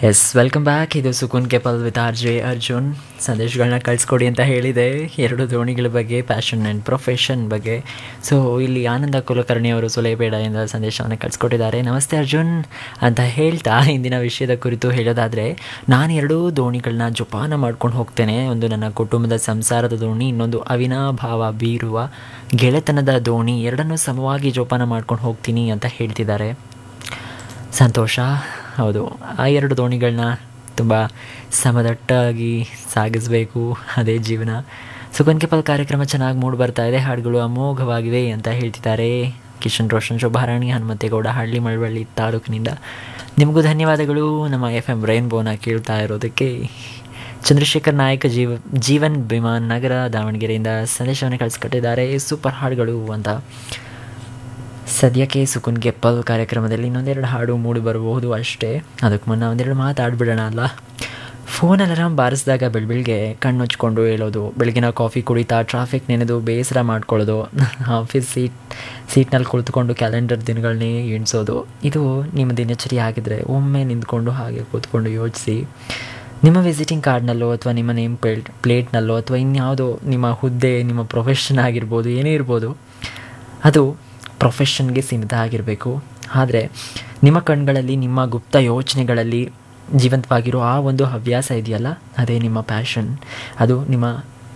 S welcome back ಇದು ಸುಕುನ್ ಕೆಪಲ್ ವಿತ್ ಆರ್ ಜೆ ಅರ್ಜುನ್ ಸಂದೇಶಗಳನ್ನ ಕಳಿಸ್ಕೊಡಿ ಅಂತ ಹೇಳಿದೆ ಎರಡು ದೋಣಿಗಳ ಬಗ್ಗೆ ಪ್ಯಾಷನ್ ಆ್ಯಂಡ್ ಪ್ರೊಫೆಷನ್ ಬಗ್ಗೆ ಸೊ ಇಲ್ಲಿ ಆನಂದ ಕುಲಕರ್ಣಿ ಅವರು ಸುಲೇಬೇಡದಿಂದ ಸಂದೇಶವನ್ನು ಕಳಿಸ್ಕೊಟ್ಟಿದ್ದಾರೆ ನಮಸ್ತೆ ಅರ್ಜುನ್ ಅಂತ ಹೇಳ್ತಾ ಇಂದಿನ ವಿಷಯದ ಕುರಿತು ಹೇಳೋದಾದರೆ ನಾನು ಎರಡೂ ದೋಣಿಗಳನ್ನ ಜೋಪಾನ ಮಾಡ್ಕೊಂಡು ಹೋಗ್ತೇನೆ ಒಂದು ನನ್ನ ಕುಟುಂಬದ ಸಂಸಾರದ ದೋಣಿ ಇನ್ನೊಂದು ಅವಿನಾಭಾವ ಬೀರುವ ಗೆಳೆತನದ ದೋಣಿ ಎರಡನ್ನೂ ಸಮವಾಗಿ ಜೋಪಾನ ಮಾಡ್ಕೊಂಡು ಹೋಗ್ತೀನಿ ಅಂತ ಹೇಳ್ತಿದ್ದಾರೆ ಸಂತೋಷ ಹೌದು ಆ ಎರಡು ದೋಣಿಗಳನ್ನ ತುಂಬ ಸಮದಟ್ಟಾಗಿ ಸಾಗಿಸಬೇಕು ಅದೇ ಜೀವನ ಸುಗನ್ ಕೆಪಲ್ ಕಾರ್ಯಕ್ರಮ ಚೆನ್ನಾಗಿ ಮೂಡಿ ಬರ್ತಾ ಇದೆ ಹಾಡುಗಳು ಅಮೋಘವಾಗಿವೆ ಅಂತ ಹೇಳ್ತಿದ್ದಾರೆ ಕಿಶನ್ ರೋಷನ್ ಶೋಭಾರಾಣಿ ಹನುಮಂತೇಗೌಡ ಹಳ್ಳಿ ಮಳವಳ್ಳಿ ತಾಲೂಕಿನಿಂದ ನಿಮಗೂ ಧನ್ಯವಾದಗಳು ನಮ್ಮ ಎಫ್ ಎಮ್ ರೈನ್ಬೋನ ಕೇಳ್ತಾ ಇರೋದಕ್ಕೆ ಚಂದ್ರಶೇಖರ್ ನಾಯಕ ಜೀವ ಜೀವನ್ ವಿಮಾನ್ ನಗರ ದಾವಣಗೆರೆಯಿಂದ ಸಂದೇಶವನ್ನು ಕಳಿಸ್ಕೊಟ್ಟಿದ್ದಾರೆ ಸೂಪರ್ ಹಾಡುಗಳು ಅಂತ ಸದ್ಯಕ್ಕೆ ಸುಕುನ್ ಗೆಪ್ಪಲ್ ಕಾರ್ಯಕ್ರಮದಲ್ಲಿ ಇನ್ನೊಂದೆರಡು ಹಾಡು ಮೂಡಿ ಬರಬಹುದು ಅಷ್ಟೇ ಅದಕ್ಕೆ ಮುನ್ನ ಒಂದೆರಡು ಮಾತಾಡ್ಬಿಡೋಣ ಅಲ್ಲ ಫೋನ್ ಅಲಾರಾಮ್ ಬಾರಿಸಿದಾಗ ಬೆಳಬೆಳಗ್ಗೆ ಕಣ್ಣುಚ್ಕೊಂಡು ಹೇಳೋದು ಬೆಳಗಿನ ಕಾಫಿ ಕುಡಿತಾ ಟ್ರಾಫಿಕ್ ನೆನೆದು ಬೇಸರ ಮಾಡ್ಕೊಳ್ಳೋದು ಆಫೀಸ್ ಸೀಟ್ ಸೀಟ್ನಲ್ಲಿ ಕುಳಿತುಕೊಂಡು ಕ್ಯಾಲೆಂಡರ್ ದಿನಗಳನ್ನೇ ಎಣಿಸೋದು ಇದು ನಿಮ್ಮ ದಿನಚರಿ ಆಗಿದ್ರೆ ಒಮ್ಮೆ ನಿಂತ್ಕೊಂಡು ಹಾಗೆ ಕೂತ್ಕೊಂಡು ಯೋಚಿಸಿ ನಿಮ್ಮ ವಿಸಿಟಿಂಗ್ ಕಾರ್ಡ್ನಲ್ಲೋ ಅಥವಾ ನಿಮ್ಮ ನೇಮ್ ಪ್ಲೇಟ್ ಪ್ಲೇಟ್ನಲ್ಲೋ ಅಥವಾ ಇನ್ಯಾವುದೋ ನಿಮ್ಮ ಹುದ್ದೆ ನಿಮ್ಮ ಪ್ರೊಫೆಷನ್ ಆಗಿರ್ಬೋದು ಏನೇ ಇರ್ಬೋದು ಅದು ಪ್ರೊಫೆಷನ್ಗೆ ಸೀಮಿತ ಆಗಿರಬೇಕು ಆದರೆ ನಿಮ್ಮ ಕಣ್ಗಳಲ್ಲಿ ನಿಮ್ಮ ಗುಪ್ತ ಯೋಚನೆಗಳಲ್ಲಿ ಜೀವಂತವಾಗಿರೋ ಆ ಒಂದು ಹವ್ಯಾಸ ಇದೆಯಲ್ಲ ಅದೇ ನಿಮ್ಮ ಪ್ಯಾಷನ್ ಅದು ನಿಮ್ಮ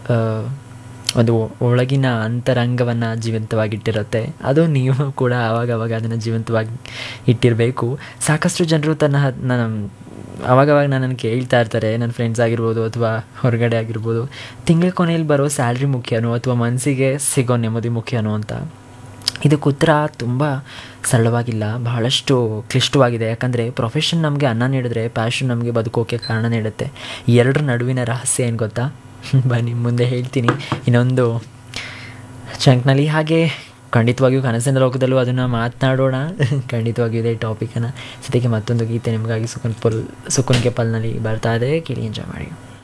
ಒಂದು ಒಳಗಿನ ಅಂತರಂಗವನ್ನು ಜೀವಂತವಾಗಿಟ್ಟಿರುತ್ತೆ ಅದು ನೀವು ಕೂಡ ಆವಾಗ ಅವಾಗ ಅದನ್ನು ಜೀವಂತವಾಗಿ ಇಟ್ಟಿರಬೇಕು ಸಾಕಷ್ಟು ಜನರು ತನ್ನ ನನ್ನ ಅವಾಗವಾಗ ನನ್ನನ್ನು ಕೇಳ್ತಾ ಇರ್ತಾರೆ ನನ್ನ ಫ್ರೆಂಡ್ಸ್ ಆಗಿರ್ಬೋದು ಅಥವಾ ಹೊರಗಡೆ ಆಗಿರ್ಬೋದು ತಿಂಗಳ ಕೊನೆಯಲ್ಲಿ ಬರೋ ಸ್ಯಾಲ್ರಿ ಮುಖ್ಯನೋ ಅಥವಾ ಮನಸ್ಸಿಗೆ ಸಿಗೋ ನೆಮ್ಮದಿ ಮುಖ್ಯನೋ ಅಂತ ಇದಕ್ಕೆ ಉತ್ತರ ತುಂಬ ಸರಳವಾಗಿಲ್ಲ ಬಹಳಷ್ಟು ಕ್ಲಿಷ್ಟವಾಗಿದೆ ಯಾಕಂದರೆ ಪ್ರೊಫೆಷನ್ ನಮಗೆ ಅನ್ನ ನೀಡಿದ್ರೆ ಪ್ಯಾಷನ್ ನಮಗೆ ಬದುಕೋಕೆ ಕಾರಣ ನೀಡುತ್ತೆ ಎರಡರ ನಡುವಿನ ರಹಸ್ಯ ಏನು ಗೊತ್ತಾ ಬನ್ನಿ ಮುಂದೆ ಹೇಳ್ತೀನಿ ಇನ್ನೊಂದು ಚಂಕ್ನಲ್ಲಿ ಹಾಗೆ ಖಂಡಿತವಾಗಿಯೂ ಕನಸಿನ ಲೋಕದಲ್ಲೂ ಅದನ್ನು ಮಾತನಾಡೋಣ ಖಂಡಿತವಾಗಿಯೂ ಇದೇ ಟಾಪಿಕನ್ನು ಸದ್ಯಕ್ಕೆ ಮತ್ತೊಂದು ಗೀತೆ ನಿಮಗಾಗಿ ಸುಕುನ್ ಪುಲ್ ಸುಕುನ್ ಕೆಪಲ್ನಲ್ಲಿ ಬರ್ತಾ ಇದೆ ಕೇಳಿ ಎಂಜಾಯ್ ಮಾಡಿ